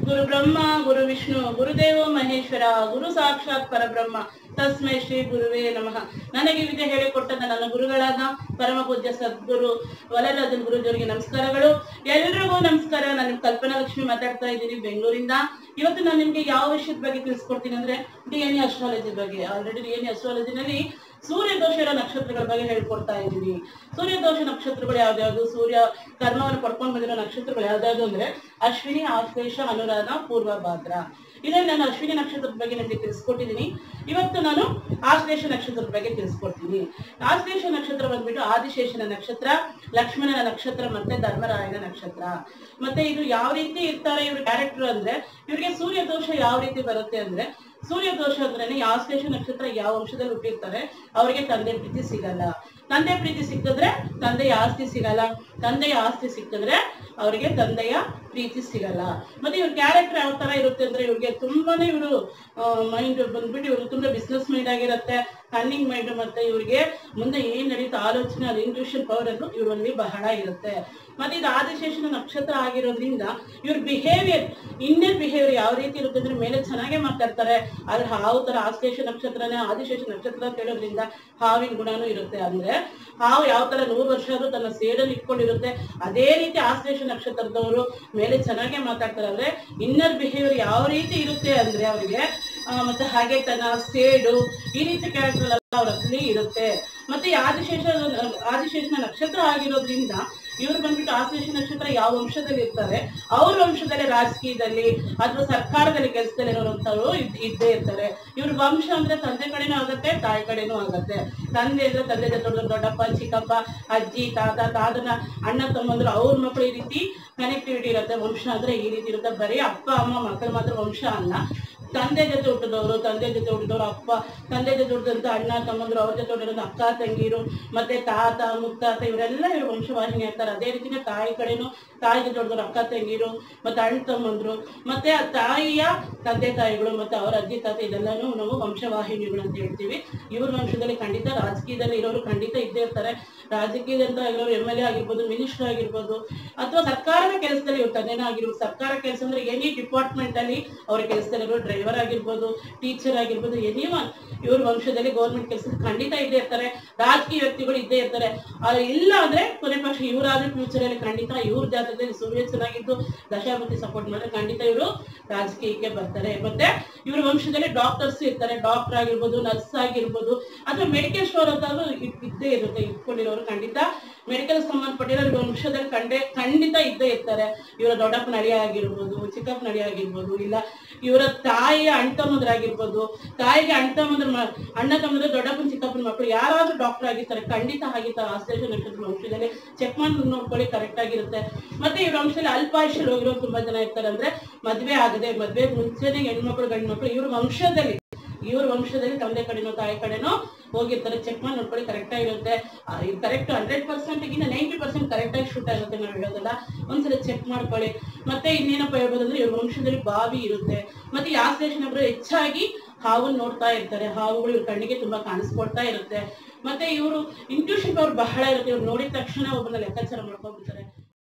ಗುರು ಬ್ರಹ್ಮ ಗುರು ವಿಷ್ಣು ಗುರುದೇವ ಮಹೇಶ್ವರ ಗುರು ಸಾಕ್ಷಾತ್ ಪರಬ್ರಹ್ಮ ತಸ್ಮೈ ಶ್ರೀ ಗುರುವೇ ನಮಃ ನನಗೆ ವಿದ್ಯೆ ಹೇಳಿಕೊಟ್ಟಂತ ನನ್ನ ಗುರುಗಳಾದ ಪರಮ ಪೂಜ್ಯ ಸದ್ಗುರು ವಲರಾಜನ್ ಗುರುಜಿಯವರಿಗೆ ನಮಸ್ಕಾರಗಳು ಎಲ್ರಿಗೂ ನಮಸ್ಕಾರ ನಾನು ಕಲ್ಪನಾ ಲಕ್ಷ್ಮಿ ಮಾತಾಡ್ತಾ ಇದ್ದೀನಿ ಬೆಂಗಳೂರಿಂದ ಇವತ್ತು ನಾನು ನಿಮ್ಗೆ ಯಾವ ವಿಷಯದ ಬಗ್ಗೆ ತಿಳಿಸ್ಕೊಡ್ತೀನಿ ಅಂದ್ರೆ ಡಿ ಎನ್ ಎ ಅಸ್ಟ್ರಾಲಜಿ ಬಗ್ಗೆ ಆಲ್ರೆಡಿ ಡಿ ಎನ್ ಎ ಅಸ್ಟ್ರಾಲಜಿನಲ್ಲಿ ಸೂರ್ಯ ದೋಷ ಇರೋ ನಕ್ಷತ್ರಗಳ ಬಗ್ಗೆ ಹೇಳ್ಕೊಡ್ತಾ ಇದ್ದೀನಿ ಸೂರ್ಯ ದೋಷ ನಕ್ಷತ್ರಗಳು ಯಾವ್ದ್ಯಾವ್ದು ಸೂರ್ಯ ಕರ್ಮವನ್ನು ಪಡ್ಕೊಂಡು ಬಂದಿರೋ ನಕ್ಷತ್ರಗಳು ಯಾವ್ದ್ಯಾವ್ದು ಅಂದ್ರೆ ಅಶ್ವಿನಿ ಆಶ್ಲೇಷ ಅನುರಾಧ ಪೂರ್ವ ಭಾದ್ರ ಇದನ್ನ ನಾನು ಅಶ್ವಿನಿ ನಕ್ಷತ್ರದ ಬಗ್ಗೆ ನಿಮಗೆ ತಿಳಿಸ್ಕೊಟ್ಟಿದ್ದೀನಿ ಇವತ್ತು ನಾನು ಆಶ್ಲೇಷ ನಕ್ಷತ್ರದ ಬಗ್ಗೆ ತಿಳಿಸ್ಕೊಡ್ತೀನಿ ಆಶ್ಲೇಷ ನಕ್ಷತ್ರ ಬಂದ್ಬಿಟ್ಟು ಆದಿಶೇಷನ ನಕ್ಷತ್ರ ಲಕ್ಷ್ಮಣನ ನಕ್ಷತ್ರ ಮತ್ತೆ ಧರ್ಮರಾಯನ ನಕ್ಷತ್ರ ಮತ್ತೆ ಇದು ಯಾವ ರೀತಿ ಇರ್ತಾರೆ ಇವ್ರ ಕ್ಯಾರೆಕ್ಟರ್ ಅಂದ್ರೆ ಇವ್ರಿಗೆ ಸೂರ್ಯ ದೋಷ ಯಾವ ರೀತಿ ಬರುತ್ತೆ ಅಂದ್ರೆ ಸೂರ್ಯ ದೋಷ ಅಂದ್ರೆ ಆಶ್ಲೇಷ ನಕ್ಷತ್ರ ಯಾವ ಅಂಶದಲ್ಲಿ ಹುಟ್ಟಿರ್ತಾರೆ ಅವರಿಗೆ ತಂದೆ ಪ್ರೀತಿ ಸಿಗಲ್ಲ ತಂದೆ ಪ್ರೀತಿ ಸಿಕ್ಕಿದ್ರೆ ತಂದೆಯ ಆಸ್ತಿ ಸಿಗಲ್ಲ ತಂದೆಯ ಆಸ್ತಿ ಸಿಕ್ಕಿದ್ರೆ ಅವರಿಗೆ ತಂದೆಯ ಪ್ರೀತಿ ಸಿಗಲ್ಲ ಮತ್ತೆ ಇವ್ರ ಕ್ಯಾರೆಕ್ಟರ್ ಯಾವ ತರ ಇರುತ್ತೆ ಅಂದ್ರೆ ಇವ್ರಿಗೆ ತುಂಬಾನೇ ಇವರು ಮೈಂಡ್ ಬಂದ್ಬಿಟ್ಟು ಇವರು ತುಂಬಾ ಬಿಸ್ನೆಸ್ ಮೈಂಡ್ ಆಗಿರುತ್ತೆ ಕನ್ನಿಂಗ್ ಮೈಂಡ್ ಮತ್ತೆ ಇವ್ರಿಗೆ ಮುಂದೆ ಏನ್ ನಡೀತಾ ಆಲೋಚನೆ ಅದು ಇಂಟ್ಯೂಷನ್ ಪವರ್ ಅನ್ನು ಇವರಲ್ಲಿ ಬಹಳ ಇರುತ್ತೆ ಮತ್ತೆ ಇದು ಆದಿಶೇಷನ ನಕ್ಷತ್ರ ಆಗಿರೋದ್ರಿಂದ ಇವ್ರ ಬಿಹೇವಿಯರ್ ಇನ್ನರ್ ಬಿಹೇವಿಯರ್ ಯಾವ ರೀತಿ ಇರುತ್ತೆ ಅಂದ್ರೆ ಮೇಲೆ ಚೆನ್ನಾಗೇ ಮಾತಾಡ್ತಾರೆ ಆದ್ರೆ ಹಾವು ತರ ಆಶ್ಲೇಷ ನಕ್ಷತ್ರನೇ ಆದಿಶೇಷ ನಕ್ಷತ್ರ ಅಂತ ಹೇಳೋದ್ರಿಂದ ಹಾವಿನ ಗುಣನೂ ಇರುತ್ತೆ ಅಂದ್ರೆ ಹಾವು ಯಾವ ತರ ನೂರು ವರ್ಷ ಆದ್ರೂ ತನ್ನ ಸೇಡನ್ನು ಇಟ್ಕೊಂಡಿರುತ್ತೆ ಅದೇ ರೀತಿ ಆಶ್ಲೇಷ ನಕ್ಷತ್ರದವರು ಮೇಲೆ ಚೆನ್ನಾಗೇ ಮಾತಾಡ್ತಾರೆ ಅಂದ್ರೆ ಇನ್ನರ್ ಬಿಹೇವಿಯರ್ ಯಾವ ರೀತಿ ಇರುತ್ತೆ ಅಂದ್ರೆ ಅವರಿಗೆ ಮತ್ತೆ ಹಾಗೆ ತನ್ನ ಸೇಡು ಈ ರೀತಿ ಕ್ಯಾರೆಕ್ಟರ್ ಎಲ್ಲ ಅವ್ರ ಹತ್ರನೇ ಇರುತ್ತೆ ಮತ್ತೆ ಈ ಆದಿಶೇಷ ಆದಿಶೇಷನ ನಕ್ಷತ್ರ ಆಗಿರೋದ್ರಿಂದ ಇವ್ರು ಬಂದ್ಬಿಟ್ಟು ಆಶ್ಲೇಷ ನಕ್ಷತ್ರ ಯಾವ ವಂಶದಲ್ಲಿ ಇರ್ತಾರೆ ಅವ್ರ ವಂಶದಲ್ಲಿ ರಾಜಕೀಯದಲ್ಲಿ ಅಥವಾ ಸರ್ಕಾರದಲ್ಲಿ ಕೆಲಸದಲ್ಲಿ ಇರೋರಂಥವ್ರು ಇದ್- ಇದ್ದೇ ಇರ್ತಾರೆ ಇವ್ರ ವಂಶ ಅಂದ್ರೆ ತಂದೆ ಕಡೆನೂ ಆಗತ್ತೆ ತಾಯಿ ಕಡೆನೂ ಆಗತ್ತೆ ತಂದೆ ಅಂದ್ರೆ ತಂದೆ ಜೊತೆ ದೊಡ್ಡ ದೊಡ್ಡಪ್ಪ ಚಿಕ್ಕಪ್ಪ ಅಜ್ಜಿ ತಾತ ತಾತನ ಅಣ್ಣ ತಮ್ಮಂದ್ರು ಅವ್ರ ಮಕ್ಕಳು ಈ ರೀತಿ ಕನೆಕ್ಟಿವಿಟಿ ಇರುತ್ತೆ ವಂಶ ಅಂದ್ರೆ ಈ ರೀತಿ ಇರುತ್ತೆ ಬರೀ ಅಪ್ಪ ಅಮ್ಮ ಮಕ್ಕಳು ಮಾತ್ರ ವಂಶ ಅಲ್ಲ ತಂದೆ ಜೊತೆ ಹುಟ್ಟಿದವರು ತಂದೆ ಜೊತೆ ಹುಟ್ಟಿದವರು ಅಪ್ಪ ತಂದೆ ಜೊತೆ ಹುಟ್ಟಿದಂತ ಅಣ್ಣ ತಮ್ಮಂದ್ರು ಅವ್ರ ಜೊತೆ ಹುಟ್ಟಿದಂತ ಅಕ್ಕ ತಂಗಿರು ಮತ್ತೆ ತಾತ ಮುತ್ತಾತ ಇವರೆಲ್ಲ ಇವ್ರ ವಂಶವಾಹಿನಿ ಆಗ್ತಾರೆ ಅದೇ ರೀತಿನೇ ತಾಯಿ ಕಡೆನು ತಾಯಿ ಜೊತೆ ಹುಟ್ಟಿದವರು ಅಕ್ಕ ತಂಗಿರು ಮತ್ತೆ ಅಣ್ಣ ತಮ್ಮಂದ್ರು ಮತ್ತೆ ಆ ತಾಯಿಯ ತಂದೆ ತಾಯಿಗಳು ಮತ್ತೆ ಅವರ ಅಜ್ಜಿ ತಾತ ಇದೆಲ್ಲಾನು ನಾವು ವಂಶವಾಹಿನಿಗಳು ಅಂತ ಹೇಳ್ತೀವಿ ಇವ್ರ ವಂಶದಲ್ಲಿ ಖಂಡಿತ ರಾಜಕೀಯದಲ್ಲಿ ಇರೋರು ಖಂಡಿತ ಇದ್ದೇ ಇರ್ತಾರೆ ರಾಜಕೀಯದಂತ ಇರೋರು ಎಮ್ ಎಲ್ ಎ ಆಗಿರ್ಬೋದು ಮಿನಿಸ್ಟರ್ ಆಗಿರ್ಬೋದು ಅಥವಾ ಸರ್ಕಾರದ ಕೆಲಸದಲ್ಲಿ ಇವ್ರ ತಂದೆನ ಆಗಿರ್ಬೋದು ಸರ್ಕಾರ ಕೆಲಸ ಅಂದ್ರೆ ಎನಿ ಡಿಪಾರ್ಟ್ಮೆಂಟ್ ಅಲ್ಲಿ ಅವ್ರ ಕೆಲಸದಲ್ಲಿ ಇರೋ ಡ್ರೈವರ್ ಆಗಿರ್ಬೋದು ಟೀಚರ್ ಆಗಿರ್ಬೋದು ಎನಿ ಒನ್ ಇವ್ರ ವಂಶದಲ್ಲಿ ಗೌರ್ಮೆಂಟ್ ಕೆಲಸ ಖಂಡಿತ ಇದ್ದೇ ಇರ್ತಾರೆ ರಾಜಕೀಯ ವ್ಯಕ್ತಿಗಳು ಇದ್ದೇ ಇರ್ತಾರೆ ಆದ್ರೆ ಇಲ್ಲ ಅಂದ್ರೆ ಕೊನೆ ಪಕ್ಷ ಇವರಾದ್ರೆ ಫ್ಯೂಚರ್ ಅಲ್ಲಿ ಖಂಡಿತ ಇವ್ರ ಜಾತಕದಲ್ಲಿ ಸೂರ್ಯ ಚೆನ್ನಾಗಿದ್ದು ದಶಾಪತಿ ಸಪೋರ್ಟ್ ಮಾಡಿದ್ರೆ ಖಂಡಿತ ಇವರು ರಾಜಕೀಯಕ್ಕೆ ಬರ್ತಾರೆ ಮತ್ತೆ ಇವ್ರ ವಂಶದಲ್ಲಿ ಡಾಕ್ಟರ್ಸ್ ಇರ್ತಾರೆ ಡಾಕ್ಟರ್ ಆಗಿರ್ಬೋದು ನರ್ಸ್ ಆಗಿರ್ಬೋದು ಅಥವಾ ಮೆಡಿಕಲ್ ಸ್ಟೋರ್ ಅಂತಾದ್ರೂ ಇದ್- ಇದ್ದೇ ಇರುತ್ತೆ ಇಟ್ಕೊಂಡಿರೋರು ಖಂಡಿತ ಮೆಡಿಕಲ್ ಸಂಬಂಧಪಟ್ಟಿರೋ ಇವ್ರ ವಂಶದಲ್ಲಿ ಖಂಡೆ ಖಂಡಿತ ಇದ್ದೇ ಇರ್ತಾರೆ ಇವರ ದೊಡ್ಡಪ್ಪನ ಅಳಿಯ ಆಗಿರ್ಬೋದು ಚಿಕ್ಕಪ್ಪನ ಅಳಿಯ ಆಗಿರ್ಬೋದು ಇಲ್ಲ ಇವರ ತಾಯಿಯ ಅಣ್ಣ ತಮ್ಮಂದ್ರಾಗಿರ್ಬೋದು ತಾಯಿಗೆ ಅಣ್ಣ ತಮ್ಮಂದ್ರ ಮ- ಅಣ್ಣ ತಮ್ಮಂದ್ರ ದೊಡ್ಡಪ್ಪನ ಚಿಕ್ಕಪ್ಪನ ಮಕ್ಕಳು ಯಾರಾದ್ರೂ ಡಾಕ್ಟರ್ ಆಗಿರ್ತಾರೆ ಖಂಡಿತ ಆಗಿರ್ತಾರೆ ಆಶ್ಲೇಷ ನಕ್ಷತ್ರ ವಂಶದಲ್ಲಿ ಚೆಕ್ ಮಾಡಿ ನೋಡ್ಕೊಳ್ಳಿ ಕರೆಕ್ಟ್ ಆಗಿರುತ್ತೆ ಮತ್ತೆ ಇವ್ರ ವಂಶದಲ್ಲಿ ಅಲ್ಪಾಯುಷ್ಯ ರೋಗಿರೋರು ತುಂಬಾ ಜನ ಇರ್ತಾರೆ ಅಂದ್ರೆ ಮದ್ವೆ ಆಗದೆ ಮದ್ವೆ ಮುಂಚೆನೆ ಹೆಣ್ಮಕ್ಳು ಗಂಡು ಮಕ್ಳು ಇವ್ರ ವಂಶದಲ್ಲಿ ಇವ್ರ ವಂಶದಲ್ಲಿ ತಂದೆ ಕಡೆನೋ ತಾಯಿ ಕಡೆನೋ ಹೋಗಿರ್ತಾರೆ ಚೆಕ್ ಮಾಡಿ ನೋಡ್ಕೊಳ್ಳಿ ಕರೆಕ್ಟ್ ಆಗಿರುತ್ತೆ ಕರೆಕ್ಟ್ ಹಂಡ್ರೆಡ್ ಪರ್ಸೆಂಟ್ ಗಿನ್ನ ನೈಂಟಿ ಪರ್ಸೆಂಟ್ ಕರೆಕ್ಟ್ ಆಗಿ ಶೂಟ್ ಆಗುತ್ತೆ ನಾವು ಹೇಳೋದಲ್ಲ ಒಂದ್ಸಲ ಚೆಕ್ ಮಾಡ್ಕೊಳ್ಳಿ ಮತ್ತೆ ಇನ್ನೇನಪ್ಪ ಹೇಳ್ಬೋದು ಅಂದ್ರೆ ಇವ್ರ ವಂಶದಲ್ಲಿ ಬಾವಿ ಇರುತ್ತೆ ಮತ್ತೆ ಈ ಆಶ್ಲೇಷಣ ಒಬ್ರು ಹೆಚ್ಚಾಗಿ ಹಾವನ್ನು ನೋಡ್ತಾ ಇರ್ತಾರೆ ಹಾವುಗಳು ಇವ್ರ ಕಣ್ಣಿಗೆ ತುಂಬಾ ಕಾಣಿಸ್ಕೊಳ್ತಾ ಇರುತ್ತೆ ಮತ್ತೆ ಇವರು ಇಂಟ್ಯೂಷನ್ ಪವರ್ ಬಹಳ ಇರುತ್ತೆ ಇವ್ರು ನೋಡಿದ ತಕ್ಷಣ ಒಬ್ಬನ ಲೆಕ್ಕಾಚಾರ ಮಾಡ್ಕೊಂಡ್ಬಿಡ್ತಾರೆ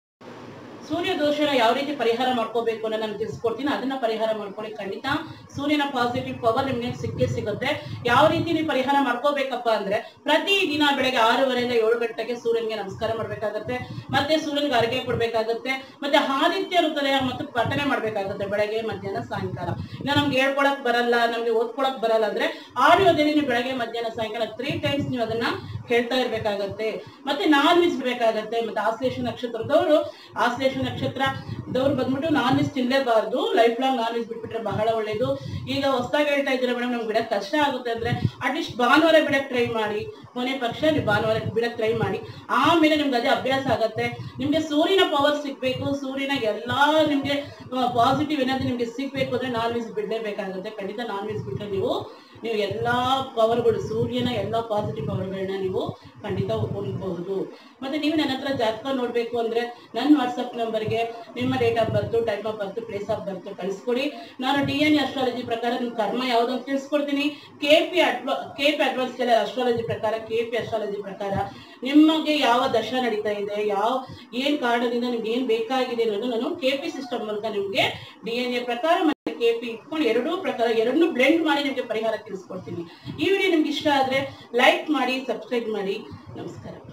ಸೂರ್ಯ ದೋಷನ ಯಾವ ರೀತಿ ಪರಿಹಾರ ಮಾಡ್ಕೋಬೇಕು ಅನ್ನೋ ನಾನು ತಿಳಿಸ್ಕೊಡ್ತೀನಿ ಅದನ್ನ ಪರಿಹಾರ ಮಾಡ್ಕೊಳ್ಳಿ ಖಂಡಿತ ಸೂರ್ಯನ ಪಾಸಿಟಿವ್ ಪವರ್ ನಿಮ್ಗೆ ಸಿಕ್ಕೇ ಸಿಗುತ್ತೆ ಯಾವ ರೀತಿ ನೀವು ಪರಿಹಾರ ಮಾಡ್ಕೋಬೇಕಪ್ಪ ಅಂದ್ರೆ ಪ್ರತಿ ದಿನ ಬೆಳಗ್ಗೆ ಆರೂವರೆಯಿಂದ ಏಳು ಗಂಟೆಗೆ ಸೂರ್ಯನಿಗೆ ನಮಸ್ಕಾರ ಮಾಡ್ಬೇಕಾಗತ್ತೆ ಮತ್ತೆ ಸೂರ್ಯನಿಗೆ ಅರ್ಗೆ ಕೊಡ್ಬೇಕಾಗತ್ತೆ ಮತ್ತೆ ಆದಿತ್ಯ ಹೃದಯ ಮತ್ತು ಪಠನೆ ಮಾಡ್ಬೇಕಾಗತ್ತೆ ಬೆಳಗ್ಗೆ ಮಧ್ಯಾಹ್ನ ಸಾಯಂಕಾಲ ಇನ್ನ ನಮ್ಗೆ ಹೇಳ್ಕೊಳಕ್ ಬರಲ್ಲ ನಮ್ಗೆ ಓದ್ಕೊಳಕ್ ಬರಲ್ಲ ಅಂದ್ರೆ ಆಡಿಯೋದಲ್ಲಿ ನೀವು ಬೆಳಗ್ಗೆ ಮಧ್ಯಾಹ್ನ ಸಾಯಂಕಾಲ ತ್ರೀ ಟೈಮ್ಸ್ ನೀವು ಅದನ್ನ ಹೇಳ್ತಾ ಇರ್ಬೇಕಾಗತ್ತೆ ಮತ್ತೆ ನಾನ್ ವೆಜ್ ಬೇಕಾಗತ್ತೆ ಮತ್ತೆ ಆಶ್ಲೇಷ ನಕ್ಷತ್ರದವರು ಆಶ್ಲೇಷ ನಕ್ಷತ್ರದವ್ರು ಬಂದ್ಬಿಟ್ಟು ನಾನ್ ವೆಜ್ ತಿನ್ಲೇಬಾರ್ದು ಲೈಫ್ ಲಾಂಗ್ ನಾನ್ ವೆಜ್ ಬಿಟ್ಬಿಟ್ರೆ ಬಹಳ ಒಳ್ಳೇದು ಈಗ ಹೊಸದಾಗಿ ಹೇಳ್ತಾ ಇದ್ದೀರಾ ಮೇಡಮ್ ನಮ್ಗೆ ಬಿಡಕ್ ಕಷ್ಟ ಆಗುತ್ತೆ ಅಂದ್ರೆ ಅಟ್ಲೀಸ್ಟ್ ಭಾನುವಾರ ಬಿಡಕ್ ಟ್ರೈ ಮಾಡಿ ಕೊನೆ ಪಕ್ಷ ನೀವು ಭಾನುವಾರ ಬಿಡಕ್ ಟ್ರೈ ಮಾಡಿ ಆಮೇಲೆ ನಿಮ್ಗೆ ಅದೇ ಅಭ್ಯಾಸ ಆಗತ್ತೆ ನಿಮ್ಗೆ ಸೂರ್ಯನ ಪವರ್ ಸಿಗ್ಬೇಕು ಸೂರ್ಯನ ಎಲ್ಲಾ ನಿಮ್ಗೆ ಪಾಸಿಟಿವ್ ಏನಾದ್ರು ನಿಮ್ಗೆ ಸಿಗ್ಬೇಕು ಅಂದ್ರೆ ನಾನ್ ವೆಜ್ ಬಿಡ್ಲೇಬೇಕಾಗುತ್ತೆ ಖಂಡಿತ ನಾನ್ ವೆಜ್ ಬಿಟ್ರೆ ನೀವು ನೀವು ಎಲ್ಲಾ ಪವರ್ಗಳು ಸೂರ್ಯನ ಎಲ್ಲಾ ಪಾಸಿಟಿವ್ ಪವರ್ಗಳನ್ನ ನೀವು ಖಂಡಿತ ಹೊಂದಬಹುದು ಮತ್ತೆ ನೀವು ನನ್ನ ಹತ್ರ ಜಾತಕ ನೋಡ್ಬೇಕು ಅಂದ್ರೆ ನನ್ನ ವಾಟ್ಸಪ್ ನಂಬರ್ಗೆ ನಿಮ್ಮ date of birth time of birth place of birth ಕಳಿಸ್ಕೊಡಿ ನಾನು ಡಿ ಎನ್ ಅಸ್ಟ್ರಾಲಜಿ ಪ್ರಕಾರ ನಿಮ್ ಕರ್ಮ ಯಾವ್ದು ಅಂತ ತಿಳಿಸ್ಕೊಡ್ತೀನಿ ಕೆ ಪಿ ಅಡ್ವಾ ಕೆ ಪಿ ಅಡ್ವಾನ್ಸ್ ಅಸ್ಟ್ರಾಲಜಿ ಪ್ರಕಾರ ಕೆ ಪಿ ಅಸ್ಟ್ರಾಲಜಿ ಪ್ರಕಾರ ನಿಮಗೆ ಯಾವ ದಶ ನಡೀತಾ ಇದೆ ಯಾವ ಏನ್ ಕಾರಣದಿಂದ ನಿಮ್ಗೆ ಏನ್ ಬೇಕಾಗಿದೆ ಅನ್ನೋದು ನಾನು ಕೆ ಪಿ ಸಿಸ್ಟಮ್ ಮೂಲಕ ನಿಮ್ಗೆ ಡಿ ಎನ್ ಎ ಪ್ರಕಾರ ಮತ್ತೆ ಕೆ ಪಿ ಇಟ್ಕೊಂಡು ಎರಡೂ ಪ್ರಕಾರ ಎರಡನ್ನೂ ಬ್ಲೆಂಡ್ ಮಾಡಿ ನಿಮ್ಗೆ ಪರಿಹಾರ ತಿಳಿಸ್ಕೊಡ್ತೀನಿ ಈ ವಿಡಿಯೋ ನಿಮ್ಗೆ ಇಷ್ಟ ಆದ್ರೆ ಲೈಕ್ ಮಾಡಿ ಸಬ್ಸ್ಕ್ರೈಬ್ ಮಾಡಿ ನಮಸ್ಕಾರ